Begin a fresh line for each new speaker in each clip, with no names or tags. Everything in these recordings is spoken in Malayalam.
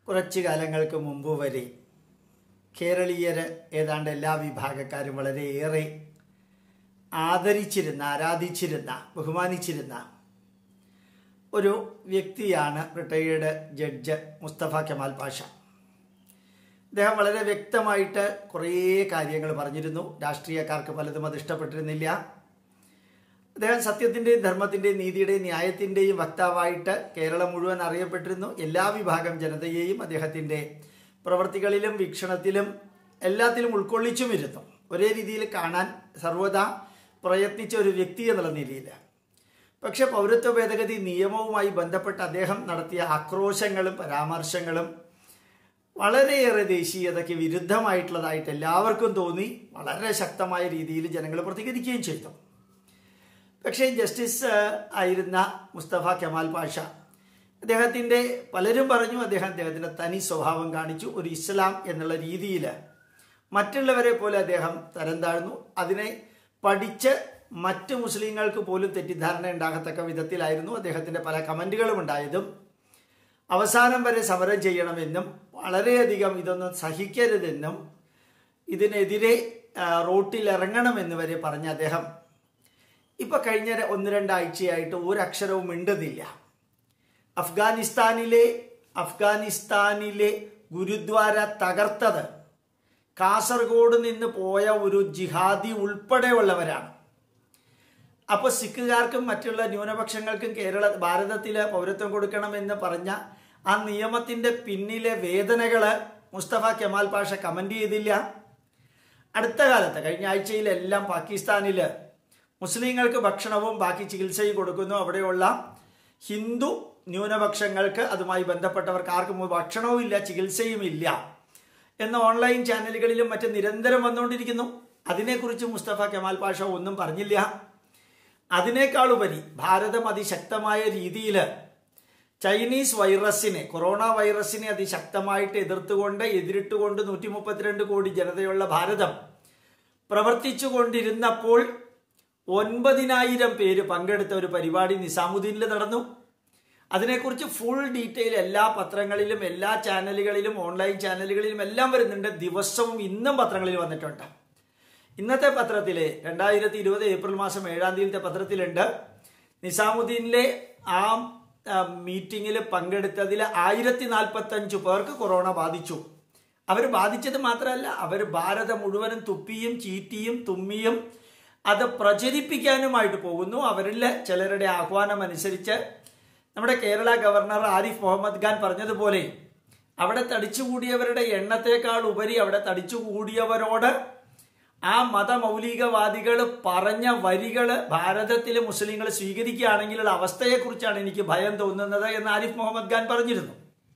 കുറച്ച് കാലങ്ങൾക്ക് മുമ്പ് വരെ കേരളീയര് ഏതാണ്ട് എല്ലാ വിഭാഗക്കാരും വളരെയേറെ ആദരിച്ചിരുന്ന ആരാധിച്ചിരുന്ന ബഹുമാനിച്ചിരുന്ന ഒരു വ്യക്തിയാണ് റിട്ടയേർഡ് ജഡ്ജ് മുസ്തഫ കമാൽ പാഷ അദ്ദേഹം വളരെ വ്യക്തമായിട്ട് കുറേ കാര്യങ്ങൾ പറഞ്ഞിരുന്നു രാഷ്ട്രീയക്കാർക്ക് പലതും അത് ഇഷ്ടപ്പെട്ടിരുന്നില്ല അദ്ദേഹം സത്യത്തിൻ്റെയും ധർമ്മത്തിൻ്റെയും നീതിയുടെയും ന്യായത്തിൻ്റെയും വക്താവായിട്ട് കേരളം മുഴുവൻ അറിയപ്പെട്ടിരുന്നു എല്ലാ വിഭാഗം ജനതയെയും അദ്ദേഹത്തിൻ്റെ പ്രവർത്തികളിലും വീക്ഷണത്തിലും എല്ലാത്തിലും ഉൾക്കൊള്ളിച്ചും ഇരുന്നു ഒരേ രീതിയിൽ കാണാൻ സർവ്വത പ്രയത്നിച്ച ഒരു വ്യക്തി എന്നുള്ള നിലയിൽ പക്ഷെ പൗരത്വ ഭേദഗതി നിയമവുമായി ബന്ധപ്പെട്ട് അദ്ദേഹം നടത്തിയ ആക്രോശങ്ങളും പരാമർശങ്ങളും വളരെയേറെ ദേശീയതയ്ക്ക് വിരുദ്ധമായിട്ടുള്ളതായിട്ട് എല്ലാവർക്കും തോന്നി വളരെ ശക്തമായ രീതിയിൽ ജനങ്ങൾ പ്രതികരിക്കുകയും ചെയ്തു പക്ഷേ ജസ്റ്റിസ് ആയിരുന്ന മുസ്തഫ കമാൽ പാഷ അദ്ദേഹത്തിൻ്റെ പലരും പറഞ്ഞു അദ്ദേഹം അദ്ദേഹത്തിൻ്റെ തനി സ്വഭാവം കാണിച്ചു ഒരു ഇസ്ലാം എന്നുള്ള രീതിയിൽ മറ്റുള്ളവരെ പോലെ അദ്ദേഹം തരം താഴ്ന്നു അതിനെ പഠിച്ച് മറ്റ് മുസ്ലിങ്ങൾക്ക് പോലും തെറ്റിദ്ധാരണ ഉണ്ടാകത്തക്ക വിധത്തിലായിരുന്നു അദ്ദേഹത്തിൻ്റെ പല കമൻറ്റുകളും ഉണ്ടായതും അവസാനം വരെ സമരം ചെയ്യണമെന്നും വളരെയധികം ഇതൊന്നും സഹിക്കരുതെന്നും ഇതിനെതിരെ റോട്ടിൽ ഇറങ്ങണമെന്ന് വരെ പറഞ്ഞ അദ്ദേഹം ഇപ്പൊ കഴിഞ്ഞ ഒന്ന് രണ്ടാഴ്ചയായിട്ട് ഒരക്ഷരവും മിണ്ടുന്നില്ല അഫ്ഗാനിസ്ഥാനിലെ അഫ്ഗാനിസ്ഥാനിലെ ഗുരുദ്വാര തകർത്തത് കാസർഗോഡ് നിന്ന് പോയ ഒരു ജിഹാദി ഉൾപ്പെടെയുള്ളവരാണ് അപ്പോൾ സിഖുകാർക്കും മറ്റുള്ള ന്യൂനപക്ഷങ്ങൾക്കും കേരള ഭാരതത്തിലെ പൗരത്വം കൊടുക്കണമെന്ന് പറഞ്ഞ ആ നിയമത്തിൻ്റെ പിന്നിലെ വേദനകൾ മുസ്തഫ കെമാൽ പാഷ കമൻ്റ് ചെയ്തില്ല അടുത്ത കാലത്ത് കഴിഞ്ഞ ആഴ്ചയിലെല്ലാം പാകിസ്ഥാനിൽ മുസ്ലിങ്ങൾക്ക് ഭക്ഷണവും ബാക്കി ചികിത്സയും കൊടുക്കുന്നു അവിടെയുള്ള ഹിന്ദു ന്യൂനപക്ഷങ്ങൾക്ക് അതുമായി ബന്ധപ്പെട്ടവർക്ക് ആർക്കും ഭക്ഷണവും ഇല്ല ചികിത്സയും ഇല്ല എന്ന ഓൺലൈൻ ചാനലുകളിലും മറ്റും നിരന്തരം വന്നുകൊണ്ടിരിക്കുന്നു അതിനെക്കുറിച്ച് മുസ്തഫ കെമാൽ പാഷ ഒന്നും പറഞ്ഞില്ല അതിനേക്കാളുപരി ഭാരതം അതിശക്തമായ രീതിയിൽ ചൈനീസ് വൈറസിനെ കൊറോണ വൈറസിനെ അതിശക്തമായിട്ട് എതിർത്തുകൊണ്ട് എതിരിട്ടുകൊണ്ട് നൂറ്റി മുപ്പത്തിരണ്ട് കോടി ജനതയുള്ള ഭാരതം പ്രവർത്തിച്ചു കൊണ്ടിരുന്നപ്പോൾ ഒൻപതിനായിരം പേര് പങ്കെടുത്ത ഒരു പരിപാടി നിസാമുദ്ദീനിൽ നടന്നു അതിനെക്കുറിച്ച് ഫുൾ ഡീറ്റെയിൽ എല്ലാ പത്രങ്ങളിലും എല്ലാ ചാനലുകളിലും ഓൺലൈൻ ചാനലുകളിലും എല്ലാം വരുന്നുണ്ട് ദിവസവും ഇന്നും പത്രങ്ങളിൽ വന്നിട്ടുണ്ട് ഇന്നത്തെ പത്രത്തിലെ രണ്ടായിരത്തി ഇരുപത് ഏപ്രിൽ മാസം ഏഴാം തീയതിയിലത്തെ പത്രത്തിലുണ്ട് നിസാമുദ്ദീനിലെ ആ മീറ്റിങ്ങിൽ പങ്കെടുത്തതിൽ ആയിരത്തി നാൽപ്പത്തഞ്ച് പേർക്ക് കൊറോണ ബാധിച്ചു അവർ ബാധിച്ചത് മാത്രമല്ല അവർ ഭാരതം മുഴുവനും തുപ്പിയും ചീറ്റിയും തുമ്മിയും അത് പ്രചരിപ്പിക്കാനുമായിട്ട് പോകുന്നു അവരിൽ ചിലരുടെ ആഹ്വാനം അനുസരിച്ച് നമ്മുടെ കേരള ഗവർണർ ആരിഫ് മുഹമ്മദ് ഖാൻ പറഞ്ഞതുപോലെ അവിടെ തടിച്ചുകൂടിയവരുടെ എണ്ണത്തെക്കാൾ ഉപരി അവിടെ തടിച്ചുകൂടിയവരോട് ആ മതമൗലികവാദികൾ പറഞ്ഞ വരികൾ ഭാരതത്തിലെ മുസ്ലിങ്ങൾ സ്വീകരിക്കുകയാണെങ്കിലുള്ള അവസ്ഥയെക്കുറിച്ചാണ് എനിക്ക് ഭയം തോന്നുന്നത് എന്ന് ആരിഫ് മുഹമ്മദ് ഖാൻ പറഞ്ഞിരുന്നു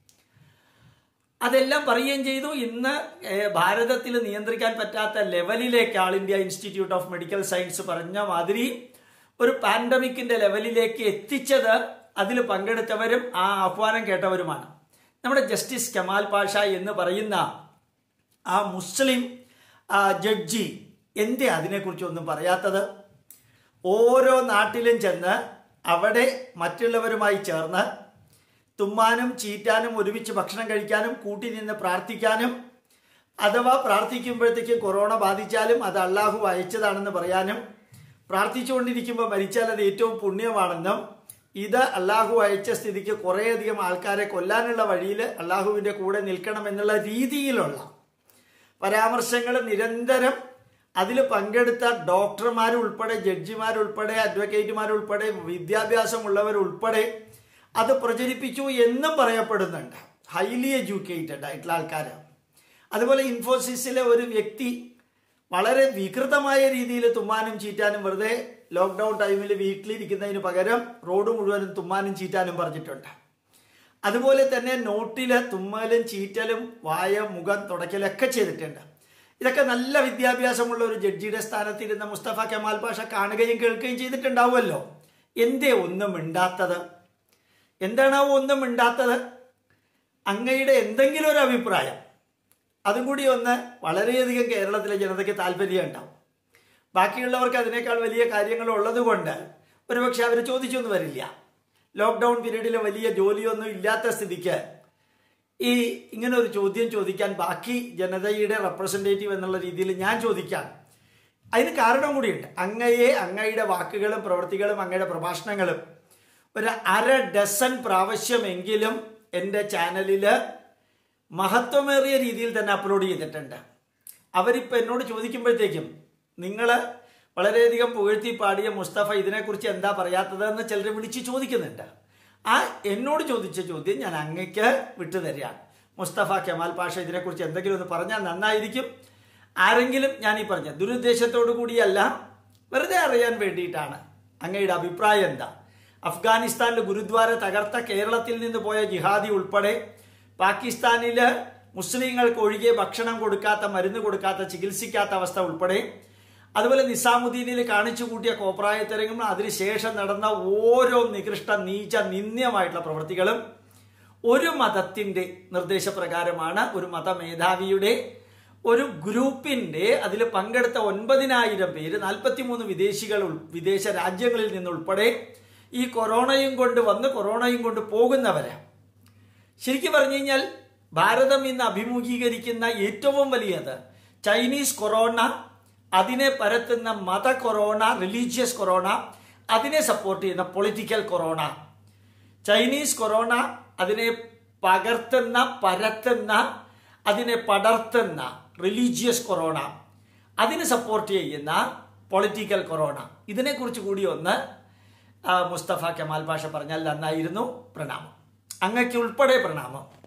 അതെല്ലാം പറയുകയും ചെയ്തു ഇന്ന് ഭാരതത്തിൽ നിയന്ത്രിക്കാൻ പറ്റാത്ത ലെവലിലേക്ക് all India institute of medical science പറഞ്ഞ മാതിരി ഒരു പാൻഡമിക്കിന്റെ ലെവലിലേക്ക് എത്തിച്ചത് അതിൽ പങ്കെടുത്തവരും ആ ആഹ്വാനം കേട്ടവരുമാണ് നമ്മുടെ ജസ്റ്റിസ് കമാൽ പാഷ എന്ന് പറയുന്ന ആ മുസ്ലിം ജഡ്ജി എന്തേ അതിനെക്കുറിച്ചൊന്നും പറയാത്തത് ഓരോ നാട്ടിലും ചെന്ന് അവിടെ മറ്റുള്ളവരുമായി ചേർന്ന് തുമ്മാനും ചീറ്റാനും ഒരുമിച്ച് ഭക്ഷണം കഴിക്കാനും കൂട്ടി നിന്ന് പ്രാർത്ഥിക്കാനും അഥവാ പ്രാർത്ഥിക്കുമ്പോഴത്തേക്ക് കൊറോണ ബാധിച്ചാലും അത് അള്ളാഹു അയച്ചതാണെന്ന് പറയാനും പ്രാർത്ഥിച്ചുകൊണ്ടിരിക്കുമ്പോൾ മരിച്ചാൽ അത് ഏറ്റവും പുണ്യമാണെന്നും ഇത് അള്ളാഹു അയച്ച സ്ഥിതിക്ക് കുറേയധികം ആൾക്കാരെ കൊല്ലാനുള്ള വഴിയിൽ അള്ളാഹുവിൻ്റെ കൂടെ നിൽക്കണമെന്നുള്ള രീതിയിലുള്ള പരാമർശങ്ങൾ നിരന്തരം അതിൽ പങ്കെടുത്ത ഡോക്ടർമാരുൾപ്പെടെ ജഡ്ജിമാരുൾപ്പെടെ അഡ്വക്കേറ്റുമാരുൾപ്പെടെ വിദ്യാഭ്യാസമുള്ളവരുൾപ്പെടെ അത് പ്രചരിപ്പിച്ചു എന്നും പറയപ്പെടുന്നുണ്ട് ഹൈലി എഡ്യൂക്കേറ്റഡ് ആയിട്ടുള്ള ആൾക്കാർ അതുപോലെ ഇൻഫോസിസിലെ ഒരു വ്യക്തി വളരെ വികൃതമായ രീതിയിൽ തുമ്മാനും ചീറ്റാനും വെറുതെ ലോക്ക്ഡൗൺ ടൈമിൽ വീട്ടിലിരിക്കുന്നതിന് പകരം റോഡ് മുഴുവനും തുമ്മാനും ചീറ്റാനും പറഞ്ഞിട്ടുണ്ട് അതുപോലെ തന്നെ നോട്ടില് തുമ്മലും ചീറ്റലും വായ മുഖം തുടയ്ക്കലൊക്കെ ചെയ്തിട്ടുണ്ട് ഇതൊക്കെ നല്ല വിദ്യാഭ്യാസമുള്ള ഒരു ജഡ്ജിയുടെ സ്ഥാനത്തിരുന്ന മുസ്തഫ കമാൽ പാഷ കാണുകയും കേൾക്കുകയും ചെയ്തിട്ടുണ്ടാവുമല്ലോ എന്തേ ഒന്നും മിണ്ടാത്തത് എന്താണാവോ ഒന്നും മിണ്ടാത്തത് അങ്ങയുടെ എന്തെങ്കിലും ഒരു അഭിപ്രായം അതും കൂടി ഒന്ന് വളരെയധികം കേരളത്തിലെ ജനതയ്ക്ക് താല്പര്യം ഉണ്ടാവും ബാക്കിയുള്ളവർക്ക് അതിനേക്കാൾ വലിയ കാര്യങ്ങൾ ഉള്ളതുകൊണ്ട് ഒരുപക്ഷെ അവർ ചോദിച്ചൊന്നും വരില്ല ലോക്ക്ഡൗൺ പീരീഡിൽ വലിയ ജോലിയൊന്നും ഇല്ലാത്ത സ്ഥിതിക്ക് ഈ ഇങ്ങനെ ഒരു ചോദ്യം ചോദിക്കാൻ ബാക്കി ജനതയുടെ റെപ്രസെൻറ്റേറ്റീവ് എന്നുള്ള രീതിയിൽ ഞാൻ ചോദിക്കാൻ അതിന് കാരണം കൂടിയുണ്ട് അങ്ങയെ അങ്ങയുടെ വാക്കുകളും പ്രവൃത്തികളും അങ്ങയുടെ പ്രഭാഷണങ്ങളും ഒരു അര ഡസൻ പ്രാവശ്യമെങ്കിലും എൻ്റെ ചാനലിൽ മഹത്വമേറിയ രീതിയിൽ തന്നെ അപ്ലോഡ് ചെയ്തിട്ടുണ്ട് അവരിപ്പോൾ എന്നോട് ചോദിക്കുമ്പോഴത്തേക്കും നിങ്ങൾ വളരെയധികം പുകഴ്ത്തി പാടിയ മുസ്തഫ ഇതിനെക്കുറിച്ച് എന്താ പറയാത്തതെന്ന് ചിലർ വിളിച്ച് ചോദിക്കുന്നുണ്ട് ആ എന്നോട് ചോദിച്ച ചോദ്യം ഞാൻ അങ്ങയ്ക്ക് വിട്ടുതരികയാണ് മുസ്തഫ കമാൽ പാഷ ഇതിനെക്കുറിച്ച് എന്തെങ്കിലും ഒന്ന് പറഞ്ഞാൽ നന്നായിരിക്കും ആരെങ്കിലും ഞാൻ ഈ പറഞ്ഞ ദുരുദ്ദേശത്തോടു കൂടിയല്ല വെറുതെ അറിയാൻ വേണ്ടിയിട്ടാണ് അങ്ങയുടെ അഭിപ്രായം എന്താ അഫ്ഗാനിസ്ഥാനിൽ ഗുരുദ്വാര തകർത്ത കേരളത്തിൽ നിന്ന് പോയ ജിഹാദി ഉൾപ്പെടെ പാകിസ്ഥാനില് മുസ്ലിങ്ങൾക്ക് ഒഴികെ ഭക്ഷണം കൊടുക്കാത്ത മരുന്ന് കൊടുക്കാത്ത ചികിത്സിക്കാത്ത അവസ്ഥ ഉൾപ്പെടെ അതുപോലെ നിസാമുദ്ദീനിൽ കാണിച്ചു കൂട്ടിയ കോപ്രായത്തരങ്ങളും അതിനുശേഷം നടന്ന ഓരോ നികൃഷ്ട നീച നിന്ദ്യമായിട്ടുള്ള പ്രവൃത്തികളും ഒരു മതത്തിന്റെ നിർദ്ദേശപ്രകാരമാണ് ഒരു മതമേധാവിയുടെ ഒരു ഗ്രൂപ്പിന്റെ അതിൽ പങ്കെടുത്ത ഒൻപതിനായിരം പേര് നാൽപ്പത്തിമൂന്ന് വിദേശികൾ ഉൾ- വിദേശ രാജ്യങ്ങളിൽ നിന്നുൾപ്പെടെ ഈ കൊറോണയും കൊണ്ട് വന്ന് കൊറോണയും കൊണ്ട് പോകുന്നവരാ ശരിക്കും പറഞ്ഞു കഴിഞ്ഞാൽ ഭാരതം ഇന്ന് അഭിമുഖീകരിക്കുന്ന ഏറ്റവും വലിയത് ചൈനീസ് കൊറോണ അതിനെ പരത്തുന്ന മത കൊറോണ റിലീജിയസ് കൊറോണ അതിനെ സപ്പോർട്ട് ചെയ്യുന്ന പൊളിറ്റിക്കൽ കൊറോണ ചൈനീസ് കൊറോണ അതിനെ പകർത്തുന്ന പരത്തുന്ന അതിനെ പടർത്തുന്ന റിലീജിയസ് കൊറോണ അതിന് സപ്പോർട്ട് ചെയ്യുന്ന പൊളിറ്റിക്കൽ കൊറോണ ഇതിനെക്കുറിച്ച് കൂടി ഒന്ന് ആ, മുസ്തഫ കമാൽ ഭാഷ പറഞ്ഞാൽ നന്നായിരുന്നു പ്രണാമം അങ്ങയ്ക്ക് ഉൾപ്പെടെ പ്രണാമം